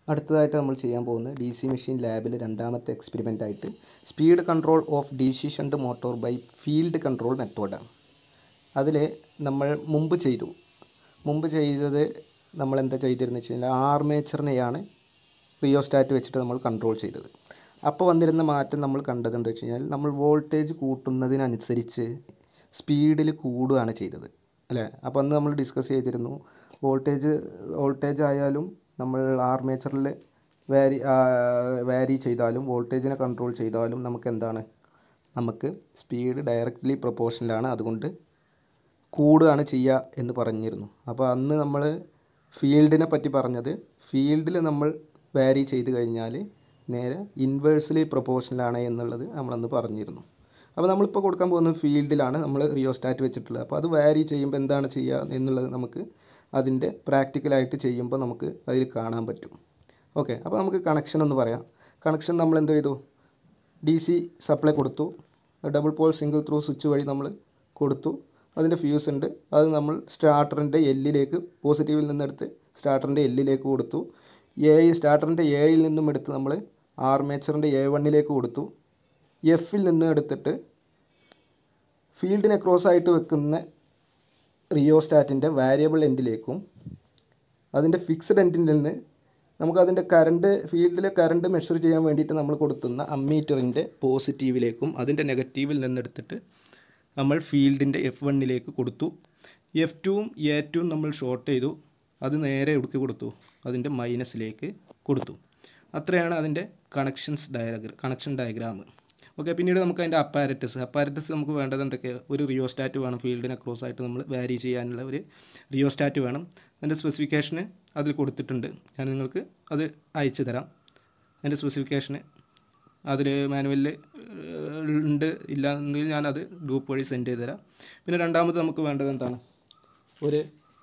അടുത്തതായിട്ട് നമ്മൾ ചെയ്യാൻ പോകുന്നത് ഡി സി മെഷീൻ ലാബിൽ രണ്ടാമത്തെ എക്സ്പെരിമെൻ്റ് ആയിട്ട് speed control of DC shunt motor by field control മെത്തേഡാണ് അതിൽ നമ്മൾ മുമ്പ് ചെയ്തു മുമ്പ് ചെയ്തത് നമ്മൾ എന്താ ചെയ്തിരുന്നത് വെച്ച് കഴിഞ്ഞാൽ ആർമേച്ചറിനെയാണ് റിയോസ്റ്റാറ്റ് വെച്ചിട്ട് നമ്മൾ കൺട്രോൾ ചെയ്തത് അപ്പോൾ വന്നിരുന്ന മാറ്റം നമ്മൾ കണ്ടത് എന്താ വെച്ച് കഴിഞ്ഞാൽ നമ്മൾ വോൾട്ടേജ് കൂട്ടുന്നതിനനുസരിച്ച് സ്പീഡിൽ കൂടുകയാണ് ചെയ്തത് അല്ലേ അപ്പോൾ അന്ന് നമ്മൾ ഡിസ്കസ് ചെയ്തിരുന്നു വോൾട്ടേജ് വോൾട്ടേജ് ആയാലും നമ്മൾ ആർമേച്ചറിൽ വാരി വാരി ചെയ്താലും വോൾട്ടേജിനെ കൺട്രോൾ ചെയ്താലും നമുക്ക് എന്താണ് നമുക്ക് സ്പീഡ് ഡയറക്റ്റ്ലി പ്രൊപ്പോർഷനിലാണ് അതുകൊണ്ട് കൂടുകയാണ് ചെയ്യുക എന്ന് പറഞ്ഞിരുന്നു അപ്പോൾ അന്ന് നമ്മൾ ഫീൽഡിനെ പറ്റി പറഞ്ഞത് ഫീൽഡിൽ നമ്മൾ വാരി ചെയ്ത് കഴിഞ്ഞാൽ നേരെ ഇൻവേഴ്സ്ലി പ്രൊപ്പോർഷനിലാണ് എന്നുള്ളത് നമ്മളന്ന് പറഞ്ഞിരുന്നു അപ്പോൾ നമ്മളിപ്പോൾ കൊടുക്കാൻ പോകുന്നത് ഫീൽഡിലാണ് നമ്മൾ റിയോസ്റ്റാറ്റ് വെച്ചിട്ടുള്ളത് അപ്പോൾ അത് വാരി ചെയ്യുമ്പോൾ എന്താണ് ചെയ്യുക എന്നുള്ളത് നമുക്ക് അതിൻ്റെ പ്രാക്ടിക്കലായിട്ട് ചെയ്യുമ്പോൾ നമുക്ക് അതിൽ കാണാൻ പറ്റും ഓക്കെ അപ്പോൾ നമുക്ക് കണക്ഷൻ ഒന്ന് പറയാം കണക്ഷൻ നമ്മൾ എന്ത് ചെയ്തു ഡി സി സപ്ലൈ കൊടുത്തു double pole single throw switch വഴി നമ്മൾ കൊടുത്തു അതിൻ്റെ ഫ്യൂസ് ഉണ്ട് അത് നമ്മൾ സ്റ്റാർട്ടറിൻ്റെ എല്ലിലേക്ക് പോസിറ്റീവിൽ നിന്നെടുത്ത് സ്റ്റാർട്ടറിൻ്റെ എല്ലിലേക്ക് കൊടുത്തു എ സ്റ്റാർട്ടറിൻ്റെ എയിൽ നിന്നും എടുത്ത് നമ്മൾ ആർമേച്ചറിൻ്റെ എ വണ്ണിലേക്ക് കൊടുത്തു എഫിൽ നിന്നും എടുത്തിട്ട് ഫീൽഡിനെ ക്രോസ് ആയിട്ട് വെക്കുന്ന റിയോസ്റ്റാറ്റിൻ്റെ വാരിയബിൾ എൻഡിലേക്കും അതിൻ്റെ ഫിക്സ്ഡ് എൻഡിൽ നിന്ന് നമുക്ക് അതിൻ്റെ കറണ്ട് ഫീൽഡിലെ കറണ്ട് മെഷർ ചെയ്യാൻ വേണ്ടിയിട്ട് നമ്മൾ കൊടുത്തുന്ന അമ്മീറ്ററിൻ്റെ പോസിറ്റീവിലേക്കും അതിൻ്റെ നെഗറ്റീവിൽ നിന്നെടുത്തിട്ട് നമ്മൾ ഫീൽഡിൻ്റെ എഫ് വണ്ണിലേക്ക് കൊടുത്തു എഫ് ടുവും എ ടുവും നമ്മൾ ഷോർട്ട് ചെയ്തു അത് നേരെ എടുക്കി കൊടുത്തു അതിൻ്റെ മൈനസിലേക്ക് കൊടുത്തു അത്രയാണ് അതിൻ്റെ connections diagram connection diagram okay പിന്നീട് നമുക്ക് അതിൻ്റെ അപ്പാരറ്റസ് അപ്പാരറ്റസ് നമുക്ക് വേണ്ടത് എന്തൊക്കെയാണ് ഒരു റിയോസ്റ്റാറ്റ് വേണം ഫീൽഡിനെ ക്രോസ് ആയിട്ട് നമ്മൾ വാരി ചെയ്യാനുള്ള ഒരു റിയോസ്റ്റാറ്റ് വേണം അതിൻ്റെ സ്പെസിഫിക്കേഷന് അതിൽ കൊടുത്തിട്ടുണ്ട് ഞാൻ നിങ്ങൾക്ക് അത് അയച്ചു തരാം അതിൻ്റെ സ്പെസിഫിക്കേഷന് അതിൽ മാനുവലിൽ ഉണ്ട് ഇല്ല എന്നുണ്ടെങ്കിൽ ഞാനത് ഗ്രൂപ്പ് വഴി സെൻഡ് ചെയ്ത് തരാം പിന്നെ രണ്ടാമത് നമുക്ക് വേണ്ടത് എന്താണ് ഒരു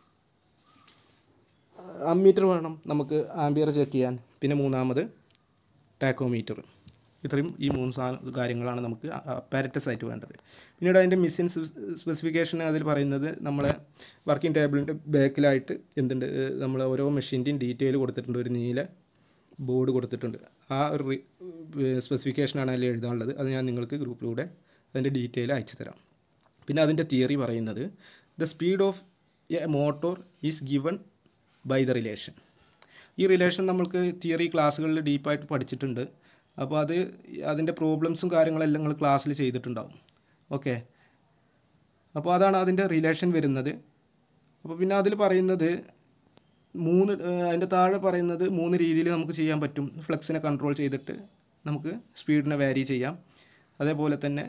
അമ്മീറ്റർ വേണം നമുക്ക് ആംബിയർ ചെക്ക് ചെയ്യാൻ പിന്നെ മൂന്നാമത് ടാക്കോമീറ്റർ ഇത്രയും ഈ മൂന്ന് സാധന കാര്യങ്ങളാണ് നമുക്ക് അപ്പാരറ്റസ് ആയിട്ട് വേണ്ടത് പിന്നീട് അതിൻ്റെ മിസ്സിൻ സ്പെസിഫിക്കേഷൻ അതിൽ പറയുന്നത് നമ്മളെ വർക്കിംഗ് ടേബിളിൻ്റെ ബാക്കിലായിട്ട് എന്തുണ്ട് നമ്മൾ ഓരോ മെഷീൻ്റെയും ഡീറ്റെയിൽ കൊടുത്തിട്ടുണ്ട് ഒരു നീല ബോർഡ് കൊടുത്തിട്ടുണ്ട് ആ ഒരു സ്പെസിഫിക്കേഷനാണ് അതിൽ എഴുതാനുള്ളത് അത് ഞാൻ നിങ്ങൾക്ക് ഗ്രൂപ്പിലൂടെ അതിൻ്റെ ഡീറ്റെയിൽ അയച്ചു തരാം പിന്നെ അതിൻ്റെ തിയറി പറയുന്നത് the speed of a motor is given by the relation ഈ റിലേഷൻ നമ്മൾക്ക് തിയറി ക്ലാസ്സുകളിൽ ഡീപ്പായിട്ട് പഠിച്ചിട്ടുണ്ട് അപ്പോൾ അത് അതിൻ്റെ പ്രോബ്ലംസും കാര്യങ്ങളെല്ലാം നിങ്ങൾ ക്ലാസ്സിൽ ചെയ്തിട്ടുണ്ടാവും ഓക്കെ അപ്പോൾ അതാണ് അതിൻ്റെ റിലേഷൻ വരുന്നത് അപ്പോൾ പിന്നെ അതിൽ പറയുന്നത് മൂന്ന് അതിൻ്റെ താഴെ പറയുന്നത് മൂന്ന് രീതിയിൽ നമുക്ക് ചെയ്യാൻ പറ്റും ഫ്ലെക്സിനെ കൺട്രോൾ ചെയ്തിട്ട് നമുക്ക് സ്പീഡിനെ വാരി ചെയ്യാം അതേപോലെ തന്നെ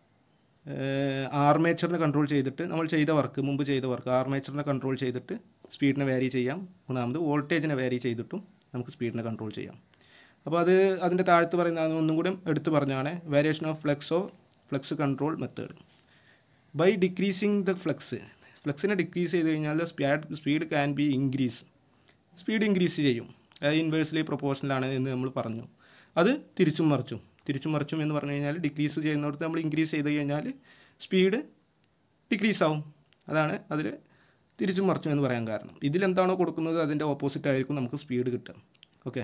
ആർമേച്ചറിനെ കൺട്രോൾ ചെയ്തിട്ട് നമ്മൾ ചെയ്ത വർക്ക് മുമ്പ് ചെയ്ത വർക്ക് ആർമേച്ചറിനെ കൺട്രോൾ ചെയ്തിട്ട് സ്പീഡിനെ വാരി ചെയ്യാം മൂന്നാമത് വോൾട്ടേജിനെ വാരി ചെയ്തിട്ടും നമുക്ക് സ്പീഡിനെ കൺട്രോൾ ചെയ്യാം അപ്പോൾ അത് അതിൻ്റെ താഴത്ത് പറയുന്ന ഒന്നും കൂടി എടുത്ത് പറഞ്ഞാണ് variation of flux of flux control method by decreasing the flux ഫ്ലെക്സിനെ ഡിക്രീസ് ചെയ്ത് കഴിഞ്ഞാൽ speed speed can be increase speed increase ചെയ്യും അത് ഇൻവേഴ്സ്ലി പ്രൊപ്പോർഷനിലാണ് എന്ന് നമ്മൾ പറഞ്ഞു അത് തിരിച്ചും മറിച്ചും തിരിച്ചും മറിച്ചും എന്ന് പറഞ്ഞു കഴിഞ്ഞാൽ ഡിക്രീസ് ചെയ്യുന്നിടത്ത് നമ്മൾ ഇൻക്രീസ് ചെയ്ത് കഴിഞ്ഞാൽ സ്പീഡ് ഡിക്രീസ് ആവും അതാണ് അതിൽ തിരിച്ചും മറിച്ചും എന്ന് പറയാൻ കാരണം ഇതിലെന്താണോ കൊടുക്കുന്നത് അതിൻ്റെ ഓപ്പോസിറ്റ് ആയിരിക്കും നമുക്ക് സ്പീഡ് കിട്ടുക okay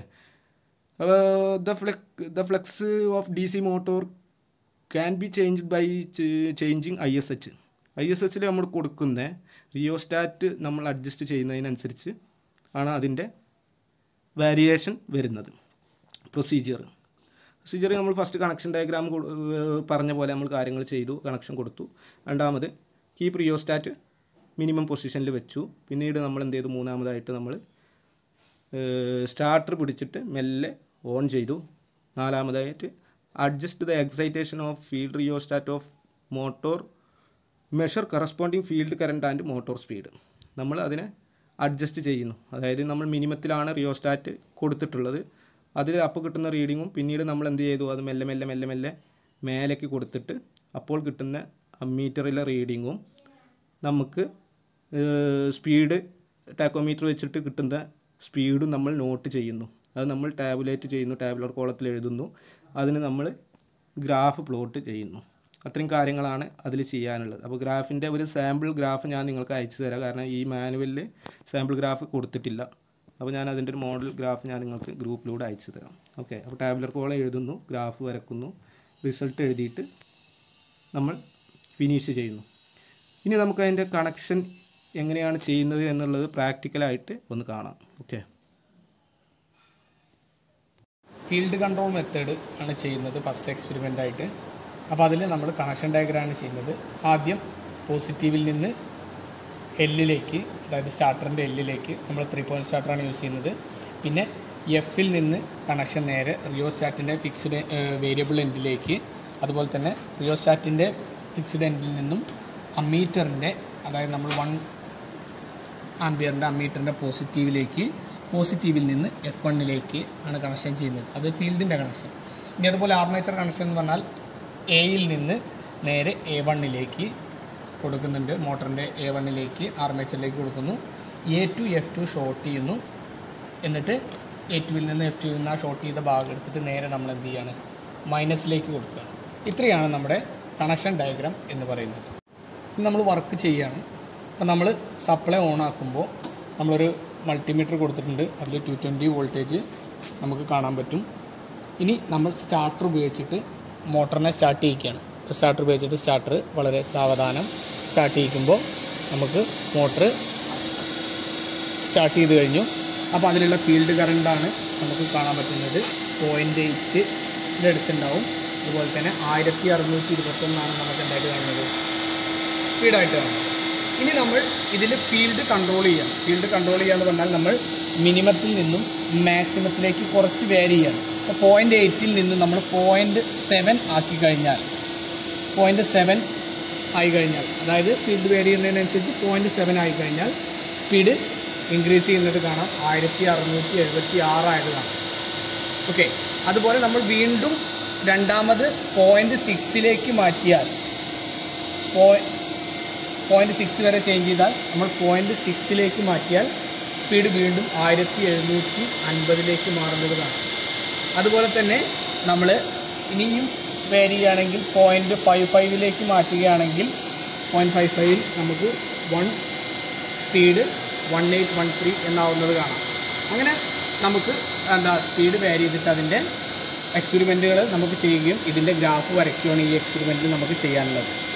the flux the flux of D C motor can be change by changing I S H I S എച്ചിൽ നമ്മൾ കൊടുക്കുന്ന റിയോസ്റ്റാറ്റ് നമ്മൾ അഡ്ജസ്റ്റ് ചെയ്യുന്നതിനനുസരിച്ച് ആണ് അതിൻ്റെ വാരിയേഷൻ വരുന്നത് പ്രൊസീജിയർ പ്രൊസീജിയർ നമ്മൾ ഫസ്റ്റ് കണക്ഷൻ ഡയഗ്രാം പറഞ്ഞ പോലെ നമ്മൾ കാര്യങ്ങൾ ചെയ്തു കണക്ഷൻ കൊടുത്തു രണ്ടാമത് കീപ്പ് റിയോസ്റ്റാറ്റ് മിനിമം പൊസിഷനിൽ വെച്ചു പിന്നീട് നമ്മൾ എന്ത് ചെയ്തു മൂന്നാമതായിട്ട് നമ്മൾ സ്റ്റാർട്ടർ പിടിച്ചിട്ട് മെല്ലെ ഓൺ ചെയ്തു നാലാമതായിട്ട് adjust the excitation of field rheostat of motor measure corresponding field current and motor speed നമ്മൾ അതിനെ അഡ്ജസ്റ്റ് ചെയ്യുന്നു അതായത് നമ്മൾ മിനിമത്തിലാണ് റിയോസ്റ്റാറ്റ് കൊടുത്തിട്ടുള്ളത് അതിൽ അപ്പോൾ കിട്ടുന്ന റീഡിങ്ങും പിന്നീട് നമ്മൾ എന്ത് ചെയ്തു അത് മെല്ലെ മെല്ലെ മെല്ലെ മെല്ലെ മേലേക്ക് കൊടുത്തിട്ട് അപ്പോൾ കിട്ടുന്ന അമ്മീറ്ററിലെ റീഡിങ്ങും നമുക്ക് സ്പീഡ് ടാക്കോമീറ്റർ വെച്ചിട്ട് കിട്ടുന്ന സ്പീഡും നമ്മൾ നോട്ട് ചെയ്യുന്നു അത് നമ്മൾ ടാബുലേറ്റ് ചെയ്യുന്നു ടാബുലർ കോളത്തിൽ എഴുതുന്നു അതിന് നമ്മൾ ഗ്രാഫ് പ്ലോട്ട് ചെയ്യുന്നു അത്രയും കാര്യങ്ങളാണ് അതിൽ ചെയ്യാനുള്ളത് അപ്പോൾ ഗ്രാഫിൻ്റെ ഒരു സാമ്പിൾ ഗ്രാഫ് ഞാൻ നിങ്ങൾക്ക് അയച്ചു തരാം കാരണം ഈ മാനുവലിൽ സാമ്പിൾ ഗ്രാഫ് കൊടുത്തിട്ടില്ല അപ്പോൾ ഞാൻ അതിൻ്റെ ഒരു മോഡൽ ഗ്രാഫ് ഞാൻ നിങ്ങൾക്ക് ഗ്രൂപ്പിലൂടെ അയച്ചു തരാം ഓക്കെ അപ്പോൾ ടാബ്ലർ കോൾ എഴുതുന്നു ഗ്രാഫ് വരക്കുന്നു റിസൾട്ട് എഴുതിയിട്ട് നമ്മൾ ഫിനിഷ് ചെയ്യുന്നു ഇനി നമുക്ക് അതിൻ്റെ കണക്ഷൻ എങ്ങനെയാണ് ചെയ്യുന്നത് എന്നുള്ളത് പ്രാക്ടിക്കലായിട്ട് ഒന്ന് കാണാം ഓക്കെ ഫീൽഡ് കൺട്രോൾ മെത്തേഡ് ആണ് ചെയ്യുന്നത് ഫസ്റ്റ് എക്സ്പെരിമെൻ്റ് ആയിട്ട് അപ്പോൾ അതിൽ നമ്മൾ കണക്ഷൻ ഡയഗ്രാമാണ് ചെയ്യുന്നത് ആദ്യം പോസിറ്റീവിൽ നിന്ന് എല്ലിലേക്ക് അതായത് സ്റ്റാർട്ടറിൻ്റെ എല്ലിലേക്ക് നമ്മൾ ത്രീ പോയിൻറ്റ് സ്റ്റാർട്ടറാണ് യൂസ് ചെയ്യുന്നത് പിന്നെ എഫിൽ നിന്ന് കണക്ഷൻ നേരെ റിയോസ്റ്റാറ്റിൻ്റെ ഫിക്സ്ഡ് വേരിയബിൾ എൻഡിലേക്ക് അതുപോലെ തന്നെ റിയോസ്റ്റാറ്റിൻ്റെ ഫിക്സ്ഡ് എൻഡിൽ നിന്നും അമ്മീറ്ററിൻ്റെ അതായത് നമ്മൾ വൺ ആംബിയറിൻ്റെ അമ്മീറ്ററിൻ്റെ പോസിറ്റീവിലേക്ക് പോസിറ്റീവിൽ നിന്ന് എഫ് വണ്ണിലേക്ക് ആണ് കണക്ഷൻ ചെയ്യുന്നത് അത് ഫീൽഡിൻ്റെ കണക്ഷൻ ഇനി അതുപോലെ ആർമേച്ചർ കണക്ഷൻ എന്ന് പറഞ്ഞാൽ എയിൽ നിന്ന് നേരെ എ വണ്ണിലേക്ക് കൊടുക്കുന്നുണ്ട് മോട്ടറിൻ്റെ എ വണ്ണിലേക്ക് ആർമേച്ചറിലേക്ക് കൊടുക്കുന്നു A two F two short ചെയ്യുന്നു എന്നിട്ട് എ ടുവിൽ നിന്ന് എഫ് ടുവിൽ നിന്ന് ആ ഷോർട്ട് ചെയ്ത ഭാഗം എടുത്തിട്ട് നേരെ നമ്മൾ എന്ത് ചെയ്യാണ് മൈനസിലേക്ക് കൊടുക്കുകയാണ് ഇത്രയാണ് നമ്മുടെ കണക്ഷൻ ഡയഗ്രാം എന്ന് പറയുന്നത് ഇനി നമ്മൾ വർക്ക് ചെയ്യുകയാണ് അപ്പോൾ നമ്മൾ സപ്ലൈ ഓൺ ആക്കുമ്പോൾ നമ്മളൊരു മൾട്ടിമീറ്റർ കൊടുത്തിട്ടുണ്ട് അതിൽ ടു ട്വൻറ്റി വോൾട്ടേജ് നമുക്ക് കാണാൻ പറ്റും ഇനി നമ്മൾ സ്റ്റാർട്ടർ ഉപയോഗിച്ചിട്ട് മോട്ടറിനെ സ്റ്റാർട്ട് ചെയ്യിക്കുകയാണ് സ്റ്റാർട്ടർ ഉപയോഗിച്ചിട്ട് സ്റ്റാർട്ടർ വളരെ സാവധാനം സ്റ്റാർട്ട് ചെയ്യിക്കുമ്പോൾ നമുക്ക് മോട്ടർ സ്റ്റാർട്ട് ചെയ്ത് കഴിഞ്ഞു അപ്പോൾ അതിലുള്ള ഫീൽഡ് കറണ്ടാണ് നമുക്ക് കാണാൻ പറ്റുന്നത് പോയിൻ്റ് എയ്റ്റിൻ്റെ അടുത്തുണ്ടാവും അതുപോലെ തന്നെ ആയിരത്തി അറുന്നൂറ്റി ഇരുപത്തൊന്നാണ് നമുക്ക് എന്തായിട്ട് കാണുന്നത് സ്പീഡായിട്ട് കാണുന്നത് ഇനി നമ്മൾ ഇതിൽ ഫീൽഡ് കൺട്രോൾ ചെയ്യാം ഫീൽഡ് കൺട്രോൾ ചെയ്യുക എന്ന് പറഞ്ഞാൽ നമ്മൾ മിനിമത്തിൽ നിന്നും മാക്സിമത്തിലേക്ക് കുറച്ച് വേരി ചെയ്യണം അപ്പോൾ പോയിൻ്റ് എയ്റ്റിൽ നിന്ന് നമ്മൾ പോയിൻ്റ് സെവൻ ആക്കി കഴിഞ്ഞാൽ പോയിൻ്റ് സെവൻ ആയി കഴിഞ്ഞാൽ അതായത് ഫീൽഡ് വേരി ചെയ്യുന്നതിനനുസരിച്ച് പോയിൻ്റ് സെവൻ ആയി കഴിഞ്ഞാൽ സ്പീഡ് ഇൻക്രീസ് ചെയ്യുന്നത് കാണാം ആയിരത്തി അറുന്നൂറ്റി എഴുപത്തി ആറായത് കാണാം ഓക്കെ അതുപോലെ നമ്മൾ വീണ്ടും രണ്ടാമത് പോയിൻ്റ് സിക്സിലേക്ക് മാറ്റിയാൽ പോയിൻ്റ് സിക്സ് വരെ ചേഞ്ച് ചെയ്താൽ നമ്മൾ പോയിൻ്റ് സിക്സിലേക്ക് മാറ്റിയാൽ സ്പീഡ് വീണ്ടും ആയിരത്തി എഴുന്നൂറ്റി അൻപതിലേക്ക് മാറുന്നത് കാണാം അതുപോലെ തന്നെ നമ്മൾ ഇനിയും വേരി ചെയ്യുകയാണെങ്കിൽ പോയിൻ്റ് ഫൈവ് ഫൈവിലേക്ക് മാറ്റുകയാണെങ്കിൽ പോയിൻറ്റ് ഫൈവ് ഫൈവിൽ നമുക്ക് one speed one eight one three എന്നാവുന്നത് കാണാം അങ്ങനെ നമുക്ക് എന്താ സ്പീഡ് വേരി ചെയ്തിട്ട് അതിൻ്റെ എക്സ്പെരിമെൻറ്റുകൾ നമുക്ക് ചെയ്യുകയും ഇതിൻ്റെ ഗ്രാഫ് വരയ്ക്കുകയാണ് ഈ എക്സ്പെരിമെൻറ്റിൽ നമുക്ക് ചെയ്യാനുള്ളത്